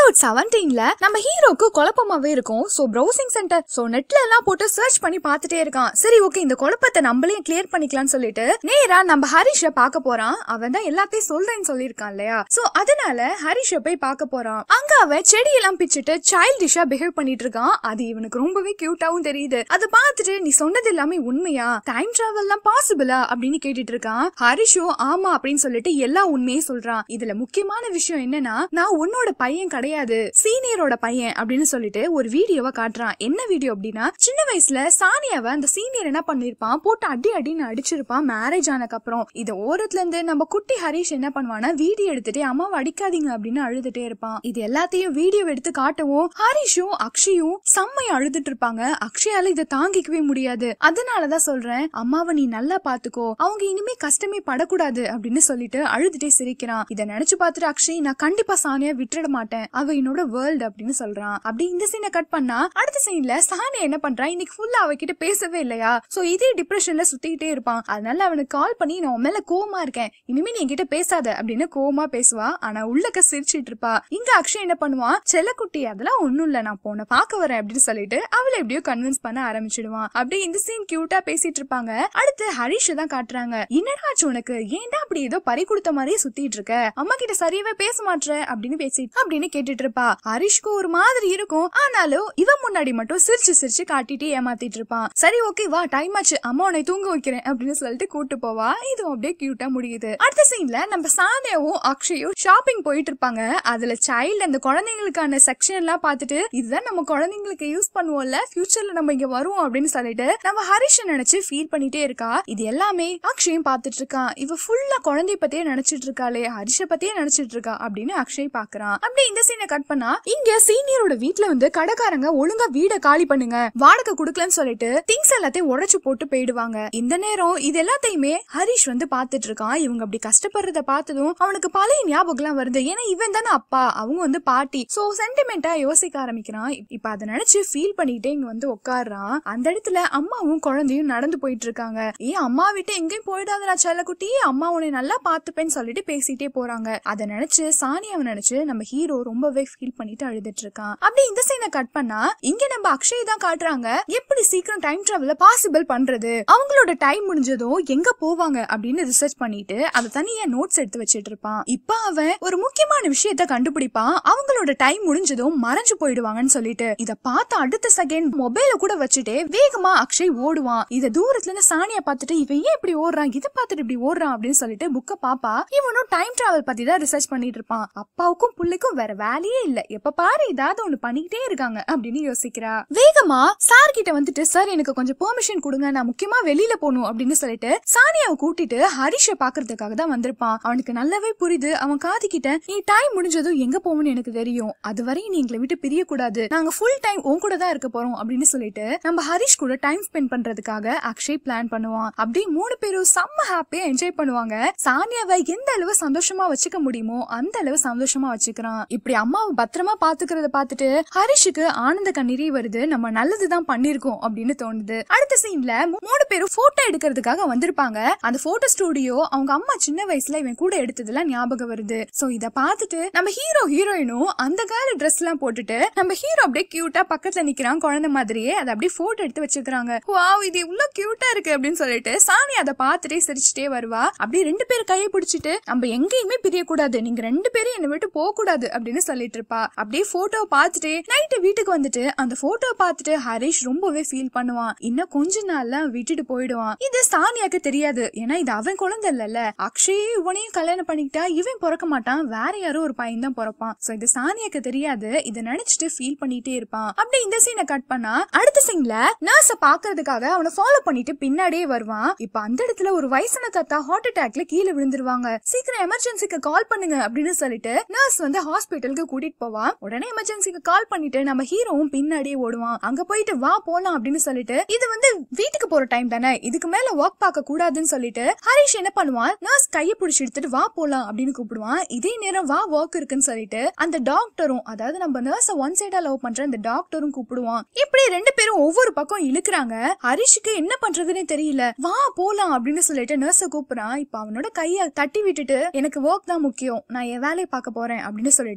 episode செவன்டீன்ல நம்ம ஹீரோக்கு குழப்பமாவே இருக்கும் சோ ப்ரௌசிங் சென்டர் சோ நெட்ல எல்லாம் போட்டு சர்ச் பண்ணி பார்த்துட்டே இருக்கான் சரி ஓகே இந்த குழப்பத்தை நம்மளே கிளியர் பண்ணிக்கலாம்னு சொல்லிட்டு நேரா நம்ம ஹரிஷ பார்க்க போறான் அவன் தான் எல்லாத்தையும் சொல்றேன்னு சொல்லியிருக்கான் இல்லையா சோ அதனால ஹரிஷ போய் பார்க்க போறான் அங்க அவன் செடியெல்லாம் பிச்சுட்டு சைல்டிஷா பிஹேவ் பண்ணிட்டு இருக்கான் அது இவனுக்கு ரொம்பவே கியூட்டாவும் தெரியுது அதை பார்த்துட்டு நீ சொன்னது எல்லாமே உண்மையா டைம் டிராவல்லாம் பாசிபிளா அப்படின்னு கேட்டுட்டு இருக்கான் ஹரிஷும் ஆமா அப்படின்னு சொல்லிட்டு எல்லா உண்மையும் சொல்றான் இதுல முக்கியமான விஷயம் என்னன்னா நான் உன்னோட பையன் கிடையாது சீனியரோட பையன் அப்படின்னு சொல்லிட்டு ஒரு வீடியோவை காட்டுறான் என்ன வீடியோ அப்படின்னா சின்ன வயசுல சானியாவை அந்த சீனியர் என்ன பண்ணிருப்பான் போட்டு அடி அடின்னு அடிச்சிருப்பான் மேரேஜ் ஆனதுக்கு அப்புறம் இத ஓரத்துல இருந்து நம்ம குட்டி ஹரிஷ் என்ன பண்ணுவானா வீடியோ எடுத்துட்டு அம்மாவை அடிக்காதீங்க அப்படின்னு அழுதுட்டே இருப்பான் இது எல்லாத்தையும் வீடியோ எடுத்து காட்டவும் ஹரிஷும் அக்ஷயும் செம்மையா அழுதுட்டு இருப்பாங்க அக்ஷயால இதை தாங்கிக்கவே முடியாது அதனாலதான் சொல்றேன் அம்மாவை நீ நல்லா பாத்துக்கோ அவங்க இனிமே கஷ்டமே படக்கூடாது அப்படின்னு சொல்லிட்டு அழுதுட்டே சிரிக்கிறான் இதை நினைச்சு பார்த்துட்டு அக்ஷய் நான் கண்டிப்பா சானியா விட்டுட மாட்டேன் அவ என்னோட வேர்ல்டு அப்படின்னு சொல்றான் அப்படி இந்த சீனை கட் பண்ணா அடுத்த சீன்ல சானியா என்ன பண்றான் இன்னைக்கு ஃபுல்லா அவகிட்ட பேசவே இல்லையா சோ இதே டிப்ரெஷன்ல சுத்திக்கிட்டே இருப்பான் அதனால அவனுக்கு கால் பண்ணி நான் உன் மேல கோவமா இருக்கேன் இனிமே நீ என்கிட்ட பேசாத அப்படின்னு கோவமா பேசுவா ஆனா உள்ளக்க சிரிச்சிட்டு இருப்பா இங்க அக்ஷய் என்ன பண்ணுவான் செல்லக்குட்டி அதெல்லாம் ஒண்ணும் இல்ல நான் போன பார்க்க வரேன் அப்படின்னு சொல்லிட்டு அவளை எப்படியோ கன்வின்ஸ் பண்ண ஆரம்பிச்சிடுவான் அப்படியே இந்த சீன் கியூட்டா பேசிட்டு இருப்பாங்க அடுத்து ஹரிஷ் தான் காட்டுறாங்க என்னடா ஆச்சு உனக்கு ஏன்டா அப்படி ஏதோ பறி கொடுத்த மாதிரியே சுத்திட்டு இருக்க அம்மா கிட்ட சரியாவே பேச மாட்ற அப்படின்னு பேசி அப்படின்னு கேட்டுட்டு இருப்பா ஹரிஷ்க்கு ஒரு மாதிரி இருக்கும் ஆனாலும் இவன் முன்னாடி மட்டும் சிரிச்சு சிரிச்சு காட்டிட்டு ஏமாத்திட்டு இருப்பான் சரி ஓகே வா டைம் ஆச்சு அம்மா உன்னை தூங்க வைக்கிறேன் அப்படின்னு சொல்லிட்டு கூட்டு போவா இதுவும் அப்படியே கியூட்டா முடியுது அடுத்த சீன்ல நம்ம சானியாவும் அக்ஷயும் ஷாப்பிங் போயிட்டு இருப்பாங்க அதுல சைல்டு அந்த குழந்தைங்களுக்கான செக்ஷன் எல்லாம் பார்த்துட்டு இதுதான் நம்ம குழந்தைங்களுக்கு யூஸ் பண்ணுவோம்ல ஃபியூச்சர்ல நம்ம இங்க வருவோம் அப்படின்னு சொல்லிட்டு நம்ம ஹரிஷ் நினைச்சு ஃபீல் பண்ணிட்டே இருக்கா இது எல்லாமே அக்ஷயும் பார்த்துட்டு இருக்கான் இவ ஃபுல்லா குழந்தைய பத்தியே நினைச்சிட்டு இருக்காளே ஹரிஷ பத்தியே நினைச்சிட்டு இருக்கா அப்படின்னு அக்ஷய் பாக்குறான் அப்படி இந்த சீனை கட் பண்ணா இங்க சீனியரோட வீட்ல வந்து கடைக்காரங்க ஒழுங்கா வீட காலி பண்ணுங்க வாடகை குடுக்கலன்னு சொல்லிட்டு திங்ஸ் எல்லாத்தையும் உடைச்சு போட்டு போயிடுவாங்க இந்த நேரம் இது எல்லாத்தையுமே ஹரிஷ் வந்து பாத்துட்டு இருக்கான் இவங்க அப்படி கஷ்டப்படுறத பார்த்ததும் அவனுக்கு பழைய ஞாபகம் எல்லாம் வருது ஏன்னா இவன் தானே அப்பா அவங்க வந்து பாட்டி சோ சென்டிமெண்டா யோசிக்க ஆரம்பிக்கிறான் இப்ப அதை நினைச்சு ஃபீல் பண்ணிட்டே இங்க வந்து உட்காடுறான் அந்த இடத்துல அம்மாவும் குழந்தையும் நடந்து போயிட்டு இருக்காங்க ஏ அம்மா விட்டு எங்கேயும் போயிடாதடா செல்லக்குட்டி அம்மா உன்னை நல்லா பாத்துப்பேன்னு சொல்லிட்டு பேசிட்டே போறாங்க அதை நினைச்சு சானியாவை நினைச்சு நம்ம ஹீரோ ரொம்பவே ஃபீல் பண்ணிட்டு அழுதுட்டு இருக்கான் அப்படி இந்த சீனை கட் பண்ணா இங்க நம்ம அக்ஷய் தான் காட்டுறாங்க எப்படி சீக்கிரம் டைம் டிராவல பாசிபிள் பண்றது அவங்களோட டைம் முடிஞ்சதும் எங்க போவாங்க அப்படின்னு ரிசர்ச் பண்ணிட்டு அதை தனியா நோட்ஸ் எடுத்து வச்சிட்டு இருப்பான் இப்ப அவன் ஒரு முக்கியமான விஷயத்த கண்டுபிடிப்பான் அவங்களோட டைம் முடிஞ்சதும் மறைஞ்சு போயிடுவாங்கன்னு சொல்லிட்டு இத பார்த்த அடுத்த செகண்ட் மொபைல கூட வச்சுட்டு வேகமா அக்ஷய் ஓடுவான் இத தூரத்துல இருந்து சானியா பார்த்துட்டு இவன் ஏன் இப்படி ஓடுறான் இதை பார்த்துட்டு இப்படி ஓடுறான் அப்படின்னு சொல்லிட்டு புக்க பாப்பா இவனும் டைம் டிராவல் பத்தி தான் ரிசர்ச் பண்ணிட்டு இருப்பான் அப்பாவுக்கும் புள்ளைக்கும் வேற வேலையே இல்ல எப்ப பாரு ஏதாவது ஒண்ணு பண்ணிக்கிட்டே இருக்காங்க அப்படின்னு யோசிக்கிறா வேகமா சார் கிட்ட வந்துட்டு சார் எனக்கு கொஞ்சம் பெர்மிஷன் கொடுங்க நான் முக்கியமா வெளியில போகணும் அப்படின்னு சொல்லிட்டு சானியாவை கூட்டிட்டு ஹரிஷ பாக்குறதுக்காக தான் வந்திருப்பான் அவனுக்கு நல்லாவே புரியுது அவன் காது கிட்ட நீ டைம் முடிஞ்சதும் எங்க போகணும்னு எனக்கு தெரியும் அது வரையும் நீ எங்களை விட்டு பிரிய கூடாது நாங்க ஃபுல் டைம் உன் கூட தான் இருக்க போறோம் அப்படின்னு சொல்லிட்டு நம்ம ஹரிஷ் கூட டைம் ஸ்பெண்ட் பண்றதுக்காக அக்ஷய் பிளான் பண்ணுவான் அப்படியே மூணு பேரும் செம்ம ஹாப்பியா என்ஜாய் பண்ணுவாங்க சானியாவை எந்த அளவு சந்தோஷமா வச்சுக்க முடியுமோ அந்த அளவு சந்தோஷமா வச்சுக்கிறான் இப்படி அம்மாவை பத்திரமா பாத்துக்கிறத பார்த்துட்டு ஹரிஷுக்கு ஆனந்த கண்ணீரே வருது நம்ம நல்லதுதான் பண்ணிருக்கோம் அப்படின்னு தோணுது அடுத்த சீன்ல மூணு பேரும் போட்டோ எடுக்கிறதுக்காக வந்திருப்பாங்க அந்த போட்டோ ஸ்டுடியோ அவங்க அம்மா சின்ன வயசுல இவன் கூட எடுத்ததெல்லாம் ஞாபகம் வருது சோ இத பார்த்துட்டு நம்ம ஹீரோ ஹீரோயினும் அந்த கால ட்ரெஸ் எல்லாம் போட்டுட்டு நம்ம ஹீரோ அப்படியே கியூட்டா பக்கத்துல நிக்கிறான் குழந்தை மாதிரியே அதை அப்படியே போட்டோ எடுத்து வச்சிருக்காங்க வாவ் இது இவ்வளவு கியூட்டா இருக்கு அப்படின்னு சொல்லிட்டு சாணி அதை பார்த்துட்டே சிரிச்சுட்டே வருவா அப்படியே ரெண்டு பேர் கையை பிடிச்சிட்டு நம்ம எங்கேயுமே பிரியக்கூடாது நீங்க ரெண்டு பேரும் என்னை விட்டு போக கூடாது அப்படின்னு சொல்லிட்டு இருப்பா அப்படியே போட்டோ பார்த்துட்டு நைட்டு வீட்டுக்கு வந்துட்டு அந்த போட்டோ பார்த்துட்டு ஹரிஷ் ரொம்பவே ஃபீல் பண்ணுவான் இன்னும் கொஞ்ச நாள்ல அவன் விட்டுட்டு போயிடுவான் இது சானியாக்கு தெரியாது ஏன்னா இது அவன் குழந்தை இல்லல்ல அக்ஷய் இவனையும் கல்யாணம் பண்ணிக்கிட்டா இவன் பிறக்க மாட்டான் வேற யாரோ ஒரு பையன் தான் பிறப்பான் சோ இது சானியாக்கு தெரியாது இதை நினைச்சிட்டு ஃபீல் பண்ணிட்டே இருப்பான் அப்படி இந்த சீனை கட் பண்ணா அடுத்த சீன்ல நர்ஸ பாக்குறதுக்காக அவனை ஃபாலோ பண்ணிட்டு பின்னாடியே வருவான் இப்ப அந்த இடத்துல ஒரு வயசான தாத்தா ஹார்ட் அட்டாக்ல கீழே விழுந்துருவாங்க சீக்கிரம் எமர்ஜென்சிக்கு கால் பண்ணுங்க அப்படின்னு சொல்லிட்டு நர்ஸ் வந்து ஹாஸ்பிட்டலுக்கு கூட்டிட்டு போவான் உடனே எமர்ஜென்சிக்கு கால் பண்ணிட்டு நம்ம ஹீரோவும் பின்னாடியே ஓடுவான் அங்க போயிட்டு வா போலாம் அப்படின்னு சொல்லிட்டு இது வந்து வீட்டுக்கு போற டைம் தானே இதுக்கு மேல ஒர்க் பார்க்க கூடாதுன்னு சொல்லிட்டு ஹரிஷ் என்ன பண்ணுவான் நர்ஸ் கையை பிடிச்சி எடுத்துட்டு வா போலாம் அப்படின்னு கூப்பிடுவான் இதே நேரம் வா ஒர்க் இருக்குன்னு சொல்லிட்டு அந்த டாக்டரும் அதாவது நம்ம நர்ஸ ஒன் சைடா லவ் பண்ற அந்த டாக்டரும் கூப்பிடுவான் இப்படி ரெண்டு பேரும் ஒவ்வொரு பக்கம் இழுக்குறாங்க ஹரிஷுக்கு என்ன பண்றதுன்னே தெரியல வா போலாம் அப்படின்னு சொல்லிட்டு நர்ஸ கூப்பிடுறான் இப்ப அவனோட கைய தட்டி விட்டுட்டு எனக்கு ஒர்க் தான் முக்கியம் நான் என் வேலையை பார்க்க போறேன் அப்படின்னு சொல்லிட்டு மூஞ்சி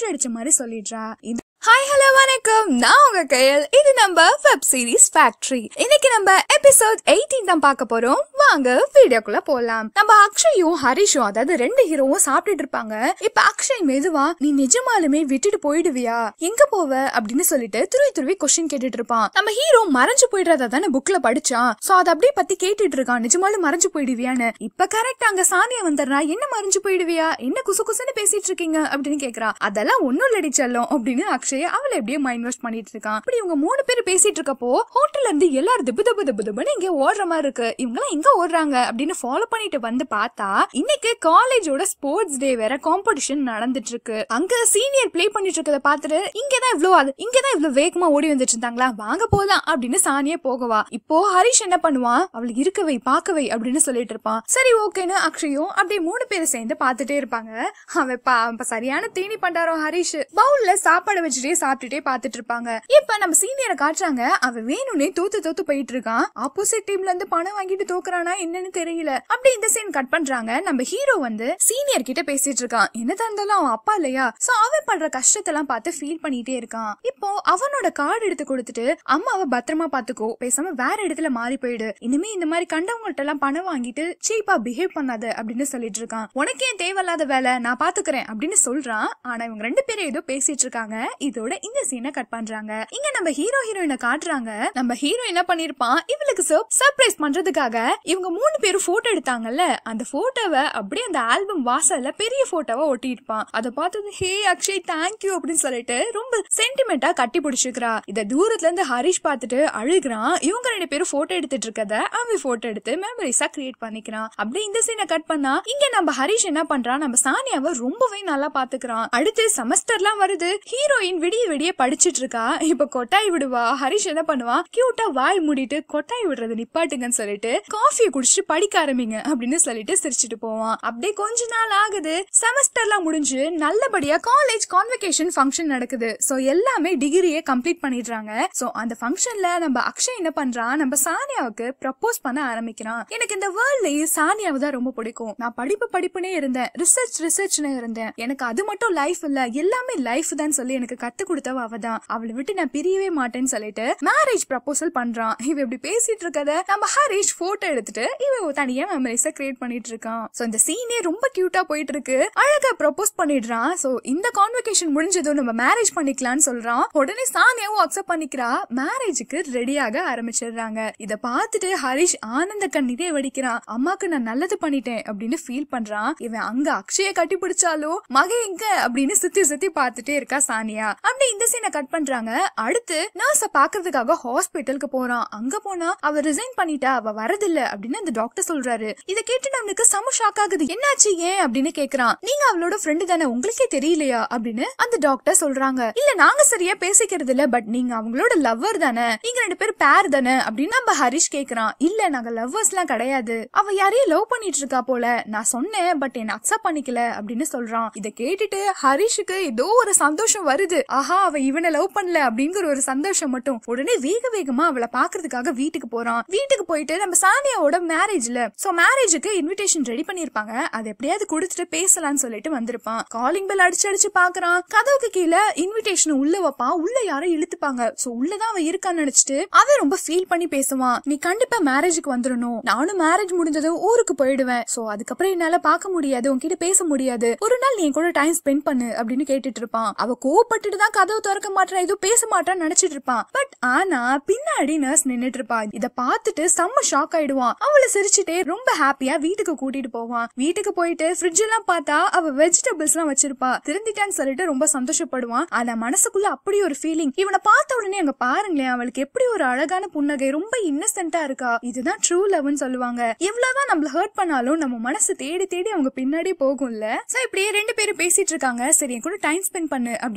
ப்ரெஷர் அடிச்ச மாதிரி சொல்லிடுறா இது ஹாய் ஹலோ வணக்கம் நான் உங்க கையல் இது நம்ம வெப் சீரிஸ் ஃபேக்டரி இன்னைக்கு நம்ம எபிசோட் 18 தான் பார்க்க போறோம் வாங்க வீடியோக்குள்ள போலாம் நம்ம அக்ஷயும் ஹரிஷும் அதாவது ரெண்டு ஹீரோவும் சாப்பிட்டுட்டு இருப்பாங்க இப்ப அக்ஷய் மெதுவா நீ நிஜமாலுமே விட்டுட்டு போயிடுவியா எங்க போவ அப்படின்னு சொல்லிட்டு துருவி துருவி கொஸ்டின் கேட்டுட்டு இருப்பான் நம்ம ஹீரோ மறைஞ்சு போயிடுறதா தானே புக்ல படிச்சான் சோ அதை அப்படியே பத்தி கேட்டுட்டு இருக்கான் நிஜமாலும் மறைஞ்சு போயிடுவியான்னு இப்ப கரெக்ட் அங்க சானியா வந்துடுறா என்ன மறைஞ்சு போயிடுவியா என்ன குசு குசுன்னு பேசிட்டு இருக்கீங்க அப்படின்னு கேக்குறா அதெல்லாம் ஒண்ணும் இல்லடி செல்லம் அப்படின்னு அக்ஷய் அவளை எப்படியே மைண்ட் வாஷ் பண்ணிட்டு இருக்கான் இப்படி இவங்க மூணு பேர் பேசிட்டு இருக்கப்போ ஹோட்டல்ல இருந்து எல்லாரும் திபு திபு திபு திபுன்னு இங்க ஓடுற மாதிரி இருக்கு இவங்க எல்லாம் எங்க ஓடுறாங்க அப்படின்னு ஃபாலோ பண்ணிட்டு வந்து பார்த்தா இன்னைக்கு காலேஜோட ஸ்போர்ட்ஸ் டே வேற காம்படிஷன் நடந்துட்டு இருக்கு அங்க சீனியர் ப்ளே பண்ணிட்டு இருக்கத பார்த்துட்டு இங்கதான் இவ்ளோ அது இங்கதான் இவ்ளோ வேகமா ஓடி வந்துட்டு இருந்தாங்களா வாங்க போலாம் அப்படின்னு சானியே போகவா இப்போ ஹரிஷ் என்ன பண்ணுவான் அவளுக்கு இருக்கவை பார்க்கவை அப்படின்னு சொல்லிட்டு இருப்பான் சரி ஓகேன்னு அக்ஷயும் அப்படியே மூணு பேரும் சேர்ந்து பார்த்துட்டே இருப்பாங்க அவன் பா இப்ப சரியான தீனி பண்டாரம் ஹரிஷ் பவுல்ல சாப்பாடு வச்சுட்டே சாப்பிட்டுட்டே பார்த்துட்டு இருப்பாங்க இப்ப நம்ம சீனியரை காட்டுறாங்க அவன் வேணும்னே தோத்து தோத்து போயிட்டு இருக்கான் ஆப்போசிட் டீம்ல இருந்து பணம் வாங்கிட்டு தோக்குறானா என்னன்னு தெரியல அப்படி இந்த சீன் கட் பண்றாங்க நம்ம ஹீரோ வந்து சீனியர் கிட்ட பேசிட்டு இருக்கான் என்னதான் இருந்தாலும் அவன் அப்பா இல்லையா சோ அவன் பண்ற கஷ்டத்தெல்லாம் பார்த்து ஃபீல் பண்ணிட்டே இருக்கான் இப்போ அவனோட கார்டு எடுத்து கொடுத்துட்டு அம்மாவை பத்திரமா பாத்துக்கோ பேசாம வேற இடத்துல மாறி போயிடு இனிமே இந்த மாதிரி கண்டவங்கள்ட்ட எல்லாம் பணம் வாங்கிட்டு சீப்பா பிஹேவ் பண்ணாத அப்படின்னு சொல்லிட்டு இருக்கான் உனக்கு ஏன் தேவையில்லாத வேலை நான் பாத்துக்கிறேன் அப்படின்னு சொல்றான் ஆனா இவங்க ரெண்டு பேரும் ஏதோ பேசிட்டு இருக்காங்க இதோட இந்த சீனை கட் பண்றாங்க இங்க நம்ம ஹீரோ ஹீரோயினை காட்டுறாங்க நம்ம ஹீரோ என்ன பண்ணிருப்பான் இவளுக்கு சர்ப்ரைஸ் பண்றதுக்காக இவங்க மூணு பேரும் போட்டோ எடுத்தாங்கல்ல அந்த போட்டோவை அப்படியே அந்த ஆல்பம் வாசல்ல பெரிய போட்டோவை ஒட்டியிருப்பான் அதை பார்த்தது ஹே அக்ஷய் தேங்க்யூ அப்படின்னு சொல்லிட்டு ரொம்ப சென்டிமெண்டா கட்டி பிடிச்சிருக்கிறா இத தூரத்துல இருந்து ஹரிஷ் பார்த்துட்டு அழுகுறான் இவங்க ரெண்டு பேரும் போட்டோ எடுத்துட்டு இருக்கத அவன் போட்டோ எடுத்து மெமரிஸா கிரியேட் பண்ணிக்கிறான் அப்படியே இந்த சீனை கட் பண்ணா இங்க நம்ம ஹரிஷ் என்ன பண்றான் நம்ம சானியாவை ரொம்பவே நல்லா பாத்துக்கிறான் அடுத்து செமஸ்டர்லாம் வருது ஹீரோயின் விடிய விடிய படிச்சிட்டு இருக்கா இப்ப கொட்டாய் விடுவா ஹரிஷ் என்ன பண்ணுவான் கியூட்டா வாய் மூடிட்டு கொட்டாய் விடுறது நிப்பாட்டுங்கன்னு சொல்லிட்டு காஃபியை குடிச்சிட்டு படிக்க ஆரம்பிங்க அப்படின்னு சொல்லிட்டு சிரிச்சிட்டு போவான் அப்படியே கொஞ்ச நாள் ஆகுது செமஸ்டர்லாம் முடிஞ்சு நல்லபடியா காலேஜ் கான்வெகேஷன் ஃபங்க்ஷன் நடக்குது சோ எல்லாமே டிகிரியை கம்ப்ளீட் பண்ணிடுறாங்க சோ அந்த ஃபங்க்ஷன்ல நம்ம அக்ஷய் என்ன பண்றான் நம்ம சானியாவுக்கு ப்ரப்போஸ் பண்ண ஆரம்பிக்கிறான் எனக்கு இந்த வேர்ல்ட்லயே சானியாவை தான் ரொம்ப பிடிக்கும் நான் படிப்பு படிப்புனே இருந்தேன் ரிசர்ச் ரிசர்ச்னு இருந்தேன் எனக்கு அது மட்டும் லைஃப் இல்ல எல்லாமே லைஃப் தான் சொல்லி எனக்கு கத்து கொடுத்தவ அவ தான் அவளை விட்டு நான் பிரியவே மாட்டேன்னு சொல்லிட்டு மேரேஜ் ப்ரப்போசல் பண்றான் இவ இப்படி பேசிட்டு இருக்கத நம்ம ஹரிஷ் போட்டோ எடுத்துட்டு இவ தனியா மெமரிஸ கிரியேட் பண்ணிட்டு இருக்கான் சோ இந்த சீனே ரொம்ப கியூட்டா போயிட்டு இருக்கு அழகா ப்ரப்போஸ் பண்ணிடுறான் சோ இந்த கான்வெகேஷன் முடிஞ்சதும் நம்ம மேரேஜ் பண்ணிக்கலாம்னு சொல்றான் உடனே சானியாவும் அக்செப்ட் பண்ணிக்கிறா மேரேஜுக்கு ரெடியாக ஆரம்பிச்சிடுறாங்க இத பார்த்துட்டு ஹரிஷ் ஆனந்த கண்ணீரே வடிக்கிறான் அம்மாக்கு நான் நல்லது பண்ணிட்டேன் அப்படின்னு ஃபீல் பண்றான் இவன் அங்க அக்ஷய கட்டி பிடிச்சாலும் மக எங்க அப்படின்னு சுத்தி சுத்தி பார்த்துட்டே இருக்கா சானியா அப்படி இந்த சீனை கட் பண்றாங்க அடுத்து நர்ஸ பாக்குறதுக்காக ஹாஸ்பிட்டலுக்கு போறான் அங்க போனா அவ ரிசைன் பண்ணிட்டா அவ வரதில்ல அப்படின்னு அந்த டாக்டர் சொல்றாரு இத கேட்டு நம்மளுக்கு சம ஷாக் ஆகுது என்னாச்சு ஏன் அப்படின்னு கேக்குறான் நீங்க அவளோட ஃப்ரெண்டு தானே உங்களுக்கே தெரியலையா அப்படின்னு அந்த டாக்டர் சொல்றாங்க இல்ல நாங்க சரியா பேசிக்கிறது இல்ல பட் நீங்க அவங்களோட லவ்வர் தானே நீங்க ரெண்டு பேரும் பேர் தானே அப்படின்னு நம்ம ஹரிஷ் கேக்குறான் இல்ல நாங்க லவ்வர்ஸ் எல்லாம் கிடையாது அவ யாரையும் லவ் பண்ணிட்டு இருக்கா போல நான் சொன்னேன் பட் என்ன அக்செப்ட் பண்ணிக்கல அப்படின்னு சொல்றான் இத கேட்டுட்டு ஹரிஷுக்கு ஏதோ ஒரு சந்தோஷம் வருது ஆஹா அவ இவனை லவ் பண்ணல அப்படிங்கிற ஒரு சந்தோஷம் மட்டும் உடனே வேக வேகமா அவளை பாக்குறதுக்காக வீட்டுக்கு போறான் வீட்டுக்கு போயிட்டு நம்ம சானியாவோட மேரேஜ்ல சோ மேரேஜுக்கு இன்விடேஷன் ரெடி பண்ணிருப்பாங்க அதை எப்படியாவது கொடுத்துட்டு பேசலாம்னு சொல்லிட்டு வந்திருப்பான் காலிங் பெல் அடிச்சு அடிச்சு பாக்குறான் கதவுக்கு கீழே இன்விடேஷன் உள்ள வைப்பான் உள்ள யாரோ இழுத்துப்பாங்க சோ உள்ளதான் அவன் இருக்கான்னு நினைச்சிட்டு அவன் ரொம்ப ஃபீல் பண்ணி பேசுவான் நீ கண்டிப்பா மேரேஜுக்கு வந்துடணும் நானும் மேரேஜ் முடிஞ்சதும் ஊருக்கு போயிடுவேன் சோ அதுக்கப்புறம் என்னால பார்க்க முடியாது உன்கிட்ட பேச முடியாது ஒரு நாள் நீ என் கூட டைம் ஸ்பெண்ட் பண்ணு அப்படின்னு கேட்டுட்டு இருப்பான் அவ கோவப்பட்டுட்டு தான் கதவு திறக்க மாட்டான் எதுவும் பேச மாட்டான்னு நினைச்சிட்டு இருப்பான் பட் ஆனா பின்னாடி நர்ஸ் நின்னுட்டு இருப்பா இத பார்த்துட்டு செம்ம ஷாக் ஆயிடுவான் அவளை சிரிச்சுட்டே ரொம்ப ஹாப்பியா வீட்டுக்கு கூட்டிட்டு போவான் வீட்டுக்கு போயிட்டு ஃப்ரிட்ஜ் எல்லாம் பார்த்தா அவ வெஜிடபிள்ஸ் எல்லாம் வச்சிருப்பா திருந்திட்டான்னு சொல்லிட்டு ரொம்ப சந்தோஷப்படுவான் ஆனா மனசுக்குள்ள அப்படி ஒரு ஃபீலிங் இவனை பார்த்த உடனே அங்க பாருங்களேன் அவளுக்கு எப்படி ஒரு அழகான புன்னகை ரொம்ப இன்னசென்ட்டா இருக்கா இதுதான் ட்ரூ லவ்னு சொல்லுவாங்க எவ்வளவுதான் நம்மள ஹர்ட் பண்ணாலும் நம்ம மனசு தேடி தேடி அவங்க பின்னாடி போகும்ல சோ இப்படியே ரெண்டு பேரும் பேசிட்டு இருக்காங்க சரி என் கூட டைம் ஸ்பெண்ட் பண்ணு அப்படின்னு நம்ம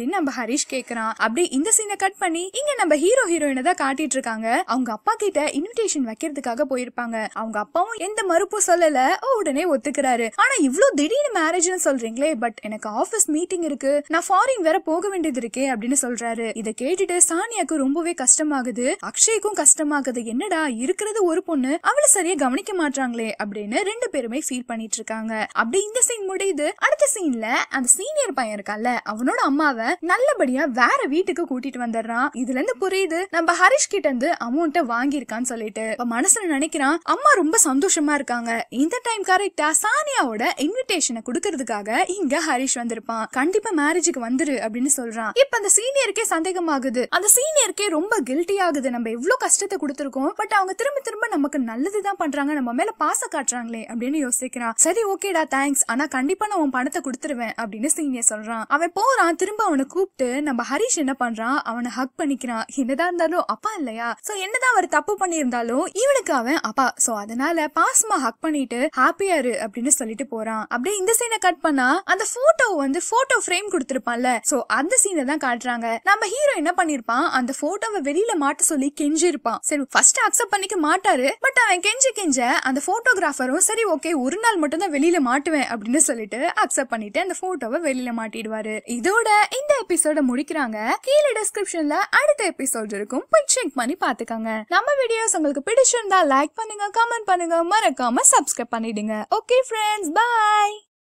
ஹரிஷ் கேக்குறான் அப்படி இந்த சீனை கட் பண்ணி இங்க நம்ம ஹீரோ ஹீரோயினை தான் காட்டிட்டு இருக்காங்க அவங்க அப்பா கிட்ட இன்விடேஷன் வைக்கிறதுக்காக போயிருப்பாங்க அவங்க அப்பாவும் எந்த மறுப்பும் சொல்லல உடனே ஒத்துக்கிறாரு ஆனா இவ்ளோ திடீர்னு மேரேஜ்னு சொல்றீங்களே பட் எனக்கு ஆபீஸ் மீட்டிங் இருக்கு நான் ஃபாரின் வேற போக வேண்டியது இருக்கே அப்படின்னு சொல்றாரு இத கேட்டுட்டு சானியாக்கு ரொம்பவே கஷ்டமாகுது அக்ஷய்க்கும் கஷ்டமாகுது என்னடா இருக்கிறது ஒரு பொண்ணு அவளை சரியா கவனிக்க மாட்டாங்களே அப்படின்னு ரெண்டு பேருமே ஃபீல் பண்ணிட்டு இருக்காங்க அப்படி இந்த சீன் முடியுது அடுத்த சீன்ல அந்த சீனியர் பையன் இருக்கான்ல அவனோட அம்மாவை நல்லபடியா வேற வீட்டுக்கு கூட்டிட்டு வந்துடுறான் இதுல இருந்து புரியுது நம்ம ஹரிஷ் கிட்ட இருந்து அமௌண்ட்ட வாங்கியிருக்கான்னு சொல்லிட்டு இப்ப மனசுல நினைக்கிறான் அம்மா ரொம்ப சந்தோஷமா இருக்காங்க இந்த டைம் கரெக்டா சானியாவோட இன்விடேஷனை கொடுக்கறதுக்காக இங்க ஹரிஷ் வந்திருப்பான் கண்டிப்பா மேரேஜுக்கு வந்துரு அப்படின்னு சொல்றான் இப்ப அந்த சீனியருக்கே சந்தேகமாகுது அந்த சீனியருக்கே ரொம்ப கில்ட்டி ஆகுது நம்ம எவ்வளவு கஷ்டத்தை கொடுத்துருக்கோம் பட் அவங்க திரும்ப திரும்ப நமக்கு நல்லதுதான் பண்றாங்க நம்ம மேல பாச காட்டுறாங்களே அப்படின்னு யோசிக்கிறான் சரி ஓகேடா தேங்க்ஸ் ஆனா கண்டிப்பா நான் உன் பணத்தை கொடுத்துருவேன் அப்படின்னு சீனியர் சொல்றான் அவன் போறான் திரும்ப அவனை கூப்பிட்டு நம்ம ஹரிஷ் என்ன பண்றான் அவனை ஹக் பண்ணிக்கிறான் என்னதான் இருந்தாலும் அப்பா இல்லையா சோ என்னதான் அவர் தப்பு பண்ணியிருந்தாலும் இவனுக்கு அவன் அப்பா சோ அதனால பாசமா ஹக் பண்ணிட்டு ஹாப்பியா இரு அப்படின்னு சொல்லிட்டு போறான் அப்படியே இந்த சீனை கட் பண்ணா அந்த போட்டோ வந்து போட்டோ ஃப்ரேம் கொடுத்திருப்பான்ல சோ அந்த சீனை தான் காட்டுறாங்க நம்ம ஹீரோ என்ன பண்ணிருப்பான் அந்த போட்டோவை வெளியில மாட்ட சொல்லி கெஞ்சி இருப்பான் சரி ஃபர்ஸ்ட் அக்செப்ட் பண்ணிக்க மாட்டாரு பட் அவன் கெஞ்சி கெஞ்ச அந்த போட்டோகிராஃபரும் சரி ஓகே ஒரு நாள் மட்டும் தான் வெளியில மாட்டுவேன் அப்படின்னு சொல்லிட்டு அக்செப்ட் பண்ணிட்டு அந்த போட்டோவை வெளியில மாட்டிடுவாரு இதோட இந்த எபிசோட முடிக்கிறாங்க கீழே டிஸ்கிரிப்ஷன்ல அடுத்த எபிசோட் இருக்கும் போய் செக் பண்ணி பாத்துக்கோங்க நம்ம வீடியோஸ் உங்களுக்கு பிடிச்சிருந்தா லைக் பண்ணுங்க கமெண்ட் பண்ணுங்க மறக்காம சப்ஸ்கிரைப் பண்ணிடுங்க ஓகே ஃப்ரெண்ட்ஸ் பை